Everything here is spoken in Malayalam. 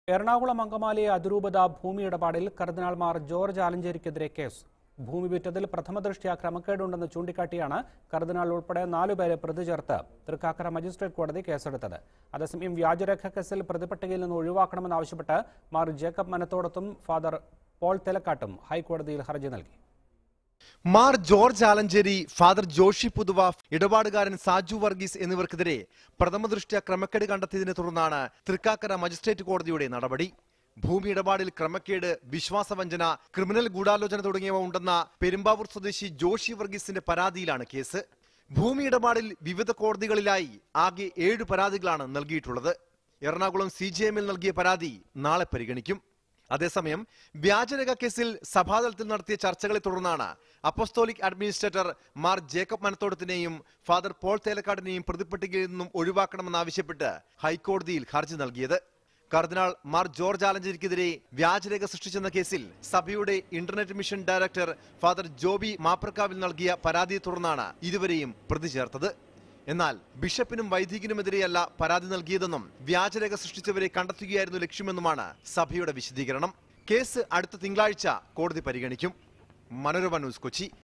എറണാകുളം അങ്കമാലി അതിരൂപത ഭൂമി ഇടപാടിൽ കർദിനാൾമാർ ജോർജ് ആലഞ്ചേരിക്കെതിരെ കേസ് ഭൂമി വിറ്റതിൽ പ്രഥമദൃഷ്ട്യാ ക്രമക്കേടുണ്ടെന്ന് ചൂണ്ടിക്കാട്ടിയാണ് കർദിനാൾ ഉൾപ്പെടെ നാലുപേരെ പ്രതി ചേർത്ത് തൃക്കാക്കര മജിസ്ട്രേറ്റ് കോടതി കേസെടുത്തത് അതേസമയം വ്യാജരേഖ കേസിൽ പ്രതിപട്ടികയിൽ നിന്ന് ഒഴിവാക്കണമെന്നാവശ്യപ്പെട്ട് മാർ ജേക്കബ് മനത്തോടത്തും ഫാദർ പോൾ തെലക്കാട്ടും ഹൈക്കോടതിയിൽ ഹർജി നൽകി മാർ ജോർജ് ആലഞ്ചേരി ഫാദർ ജോഷി പുതുവ ഇടപാടുകാരൻ സാജു വർഗീസ് എന്നിവർക്കെതിരെ പ്രഥമദൃഷ്ട്യ ക്രമക്കേട് കണ്ടെത്തിയതിനെ തുടർന്നാണ് തൃക്കാക്കര മജിസ്ട്രേറ്റ് കോടതിയുടെ നടപടി ഭൂമി ഇടപാടിൽ ക്രമക്കേട് വിശ്വാസവഞ്ചന ക്രിമിനൽ ഗൂഢാലോചന തുടങ്ങിയവ ഉണ്ടെന്ന പെരുമ്പാവൂർ സ്വദേശി ജോഷി വർഗീസിന്റെ പരാതിയിലാണ് കേസ് ഭൂമി ഇടപാടിൽ വിവിധ കോടതികളിലായി ആകെ ഏഴ് പരാതികളാണ് നൽകിയിട്ടുള്ളത് എറണാകുളം സി ജി എമ്മിൽ നൽകിയ പരാതി നാളെ പരിഗണിക്കും അതേസമയം വ്യാജരേഖ കേസിൽ സഭാതലത്തിൽ നടത്തിയ ചർച്ചകളെ തുടർന്നാണ് അപ്പോസ്തോലിക് അഡ്മിനിസ്ട്രേറ്റർ മാർ ജേക്കബ് മനത്തോടത്തിനെയും ഫാദർ പോൾ തേലക്കാടിനെയും പ്രതിപട്ടികയിൽ നിന്നും ഒഴിവാക്കണമെന്നാവശ്യപ്പെട്ട് ഹൈക്കോടതിയിൽ ഹർജി നൽകിയത് കർദിനാൾ മാർ ജോർജ് ആലഞ്ചേരിക്കെതിരെ വ്യാജരേഖ സൃഷ്ടിച്ചെന്ന കേസിൽ സഭയുടെ internet mission director father Joby മാപ്രക്കാവിൽ നൽകിയ പരാതിയെ തുടർന്നാണ് ഇരുവരെയും പ്രതി ചേർത്തത് എന്നാൽ ബിഷപ്പിനും വൈദികനുമെതിരെയല്ല പരാതി നൽകിയതെന്നും വ്യാജരേഖ സൃഷ്ടിച്ചവരെ കണ്ടെത്തുകയായിരുന്നു ലക്ഷ്യമെന്നുമാണ് സഭയുടെ വിശദീകരണം കേസ് അടുത്ത തിങ്കളാഴ്ച കോടതി പരിഗണിക്കും മനോരമ ന്യൂസ് കൊച്ചി